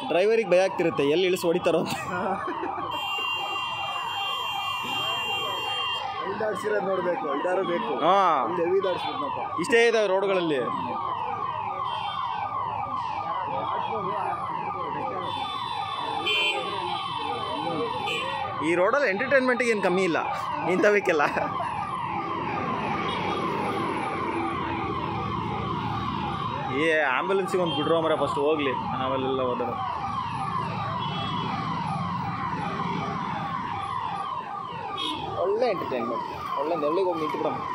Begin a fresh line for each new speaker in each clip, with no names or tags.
ಡ್ರೈವರಿಗೆ ಭಯ ಆಗ್ತಿರುತ್ತೆ ಎಲ್ಲಿ ಇಳಿಸಿ ಹೊಡಿತಾರೋ ಅಂತ
ಇಲ್ದಾಡ್ಸಿರೋದು ನೋಡಬೇಕು ಇದಾರು ಬೇಕು
ಹಾಂ
ಇಲ್ಲಿ ಹೆವಿ ದಾಡ್ಸ್ಬಿಟ್ನಪ್ಪ
ಇಷ್ಟೇ ಇದಾವೆ ರೋಡ್ಗಳಲ್ಲಿ ಈ ರೋಡಲ್ಲಿ ಎಂಟರ್ಟೈನ್ಮೆಂಟಿಗೆ ಏನು ಕಮ್ಮಿ ಇಲ್ಲ ಇಂಥವಕ್ಕೆಲ್ಲ ಏ ಆಂಬ್ಯುಲೆನ್ಸಿಗೆ ಒಂದು ಬಿಡ್ರೋ ಮರ ಫಸ್ಟ್ ಹೋಗ್ಲಿ ಆಮೇಲೆಲ್ಲ ಹೋದ ಒಳ್ಳೆ ಎಂಟರ್ಟೈನ್ಮೆಂಟ್ ಒಳ್ಳೆ ನೆರಳಿಗೆ ಹೋಗಿ ನಿಂತು ಬಿಡೋಣ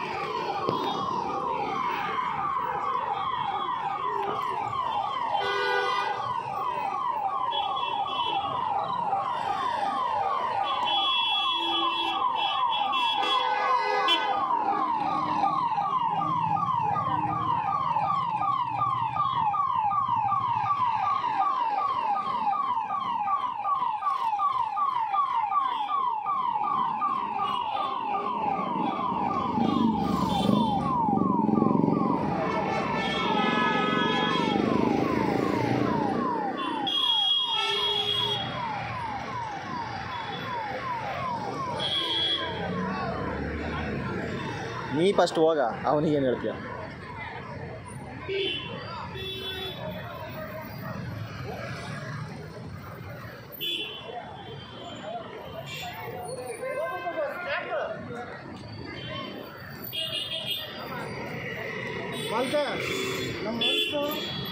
ನೀ ಫಸ್ಟ್ ಹೋಗ ಅವನಿಗೇನು ಹೇಳ್ತೀಯ
ಮಾಲ್ಕ ನಮ್ಮ ಮನ್ಸು